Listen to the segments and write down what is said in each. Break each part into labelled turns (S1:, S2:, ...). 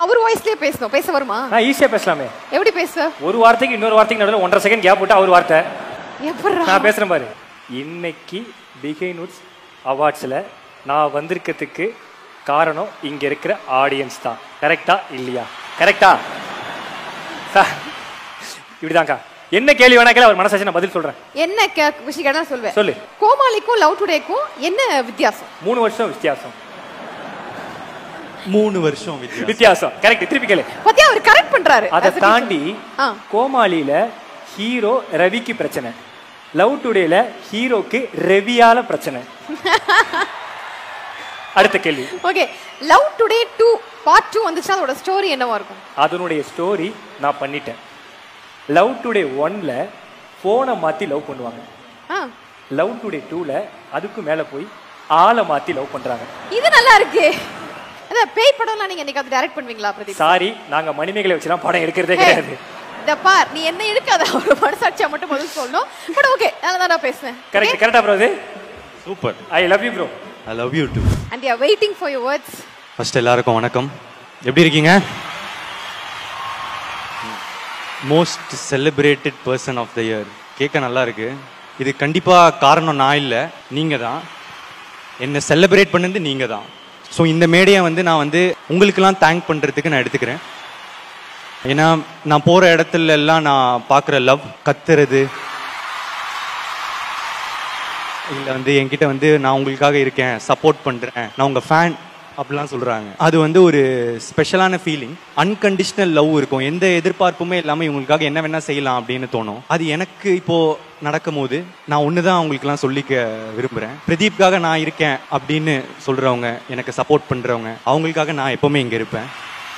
S1: அவர் வாய்ஸ்லயே பேசணும் பேச வருமா
S2: நான் ஈஸியா பேசலாமே
S1: எப்படி பேச
S2: ஒரு வார்த்தைக்கு இன்னொரு வார்த்தைக்கு நடுவில் ஒன்றரை செகண்ட் கேப் விட்டு அவர் வார்த்தை
S1: எப்படா
S2: நான் பேசுறேன் பாரு இன்னைக்கு பிகைனுட்ஸ் அவார்ட்ஸ்ல நான் வந்திருக்கிறதுக்கு காரணம் இங்க இருக்கிற ஆடியன்ஸ் தான் கரெக்டா இல்லையா கரெக்டா சார் இப்படிதான்க்கா என்ன கேள்வி வேணா கேளு அவர் மனசாச்சு நான் பதில் சொல்றேன்
S1: என்ன கே- விஷயம் கேட்டா சொல்வேன்
S2: சொல்லு
S1: கோமாளிக்கும் லவ் டுடேக்கும் என்ன வித்தியாசம்
S2: மூணு வருஷம் வித்தியாசம்
S3: மூணு வருஷம் வித்தியாசம்
S2: வித்தியாசம் கரெக்ட் திருப்பி கேளு
S1: பத்தியா அவர் கரெக்ட் பண்றாரு
S2: அதை
S1: as a teacher.
S2: தாண்டி
S1: ஆ.
S2: கோமாளியில ஹீரோ ரவிக்கு பிரச்சனை லவ் டுடேல ஹீரோக்கு ரவியால பிரச்சனை அடுத்த கேள்வி
S1: okay love today two part two வந்துச்சுன்னா அதோட ஸ்டோரி என்னவா இருக்கும்
S2: அதனுடைய ஸ்டோரி நான் பண்ணிட்டேன் லவ் டுடே ஒன்ல ஃபோனை மாத்தி லவ் பண்ணுவாங்க
S1: ஆ,
S2: லவ் டுடே டூல அதுக்கு மேல போய் ஆளை மாத்தி லவ் பண்றாங்க
S1: இது நல்லா இருக்கு அதான் பேய் படம்லாம் நீங்க என்னைக்காவது டைரக்ட் பண்ணுவீங்களா பிரதீப்
S2: சாரி நாங்க மணிமேகலை வச்சுலாம் படம் எடுக்கிறதே
S1: Hey,
S2: கிடையாது
S1: இந்த பார் நீ என்ன இருக்காத ஒரு மனசாட்சியா மட்டும் பதில் சொல்லணும் பட் ஓகே நல்லா தான் பேசுனேன்
S2: கரெக்ட் கரெக்டா ப்ரோ அது
S3: super
S2: I love you bro
S3: I love you too
S1: and you waiting for your words
S3: first எல்லாருக்கும் வணக்கம் எப்படி இருக்கீங்க most celebrated person of the year கேட்க நல்லா இருக்கு இது கண்டிப்பா காரணம் நான் இல்லை நீங்க தான் என்னை செலிப்ரேட் பண்ணது நீங்க தான் ஸோ இந்த மேடையை வந்து நான் வந்து உங்களுக்கெல்லாம் தேங்க் பண்றதுக்கு நான் எடுத்துக்கிறேன் ஏன்னா நான் போற இடத்துல எல்லாம் நான் பார்க்குற லவ் கத்துறது இல்ல வந்து என்கிட்ட வந்து நான் உங்களுக்காக இருக்கேன் சப்போர்ட் பண்றேன் நான் உங்க ஃபேன் அப்படிலாம் சொல்றாங்க அது வந்து ஒரு ஸ்பெஷலான ஃபீலிங் அன்கண்டிஷனல் லவ் இருக்கும் எந்த எதிர்பார்ப்புமே இல்லாம இவங்களுக்காக என்ன வேணா செய்யலாம் அப்படின்னு தோணும் அது எனக்கு இப்போ நடக்கும் போது நான் ஒண்ணுதான் அவங்களுக்குலாம் சொல்லிக்க விரும்புறேன் பிரதீப்காக நான் இருக்கேன் அப்படின்னு சொல்றவங்க எனக்கு சப்போர்ட் பண்றவங்க அவங்களுக்காக நான் எப்பவுமே இங்க இருப்பேன்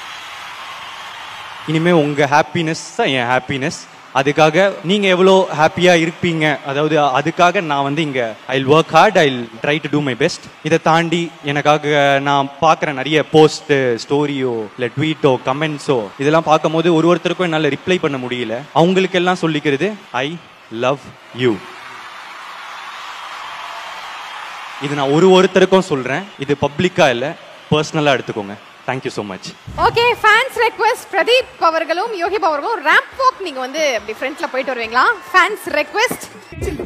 S3: இனிமே உங்க ஹாப்பினஸ் தான் என் ஹாப்பினஸ் அதுக்காக நீங்க எவ்வளோ ஹாப்பியா இருப்பீங்க அதாவது அதுக்காக நான் வந்து இங்க I work hard I try to do my best இதை தாண்டி எனக்காக நான் பார்க்குற நிறைய போஸ்ட் ஸ்டோரியோ இல்லை ட்வீட்டோ கமெண்ட்ஸோ இதெல்லாம் பார்க்கும்போது ஒரு ஒருத்தருக்கும் என்னால் ரிப்ளை பண்ண முடியல அவங்களுக்கெல்லாம் சொல்லிக்கிறது ஐ லவ் யூ இது நான் ஒரு ஒருத்தருக்கும் சொல்றேன் இது பப்ளிக்கா இல்லை பர்சனலாக எடுத்துக்கோங்க thank you so much
S1: okay fans request Pradeep அவர்களும் யோகி அவர்களும் ரேம்ப் வாக் நீங்க வந்து அப்படி ஃப்ரண்ட்ல போயிட்டு வருவீங்களா ஃபேன்ஸ் ரெக்வெஸ்ட்